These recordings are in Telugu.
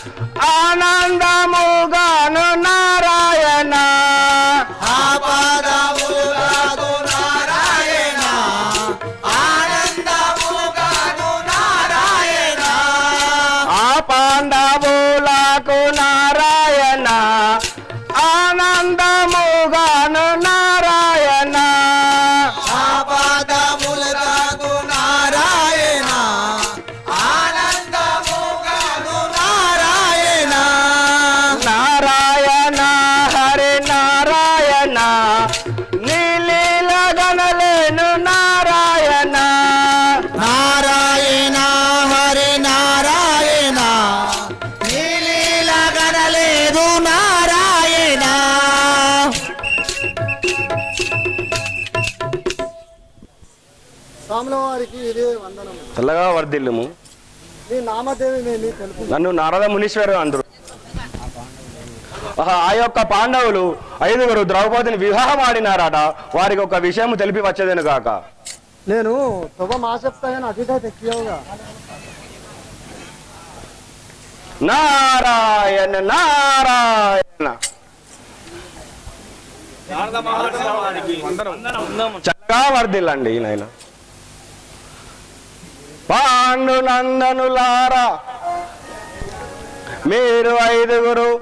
ఆనందముగాను నారాయణ ఆపదములు కాదు నారాయణ ఆనందములు కాదు నారాయణ ఆ పాండవులకు నారాయణ ఆనందముగాను నారాయణ ఆపదములు కాదు నారాయణ ఆనందము కాదు నారాయణ నారాయణ హరి నారాయణ నీలీల గణలేను నారాయణ నారాయణ హరి నారాయణ నీలీల గనలేదు నారాయణ స్వాముల వారికి ఇది వందనము చల్లగా వర్ధిల్లుము మీ నామదేవిని తెలుపు నన్ను నారద మునీశ్వరు అందరు ఆహా, ఆ యొక్క పాండవులు ఐదుగురు ద్రౌపదిని వివాహం ఆడినారట వారికి ఒక విషయం తెలిపి వచ్చేదేను కాక నేను తువ మా చెప్తాయని అతిథి తెక్కియవుగా నారాయణ నారాయణ చక్కగా వర్ధిల్లండి నాయన పాండు నందనులారా మీరు ఐదుగురు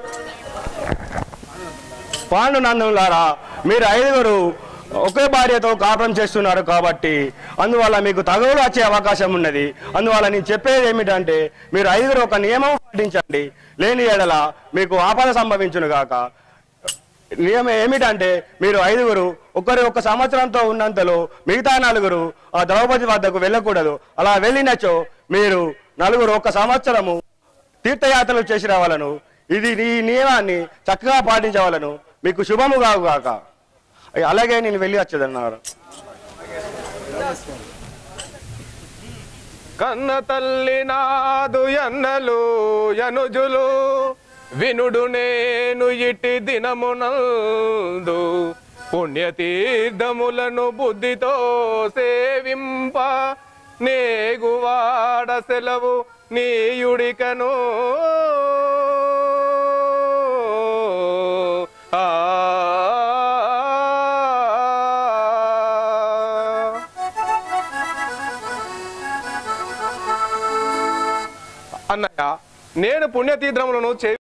పాండు నందనులారా మీరు ఐదుగురు ఒకే భార్యతో కాపురం చేస్తున్నారు కాబట్టి అందువల్ల మీకు తగవులు వచ్చే అవకాశం ఉన్నది అందువల్ల నేను చెప్పేది ఏమిటంటే మీరు ఐదుగురు ఒక నియమం పాటించండి లేని ఎడల మీకు ఆపద సంభవించును గాక నియమం ఏమిటంటే మీరు ఐదుగురు ఒకరి ఒక సంవత్సరంతో ఉన్నంతలో మిగతా నలుగురు ఆ ద్రౌపది వద్దకు వెళ్ళకూడదు అలా వెళ్ళినచో మీరు నలుగురు ఒక సంవత్సరము తీర్థయాత్రలు చేసి రావాలను ఇది ఈ నియమాన్ని చక్కగా పాటించవలను మీకు శుభము కావుగాక అలాగే నేను వెళ్ళి వచ్చేదన్నారు కన్న తల్లి నాదు ఎన్నలు యనుజులు వినుడు నేను ఇట్టి దినమునందు పుణ్యతీర్థములను బుద్ధితో సేవింప నేగువాడ సెలవు నీయుడికను ఆ అన్నయ్య నేను పుణ్యతీర్థములను చే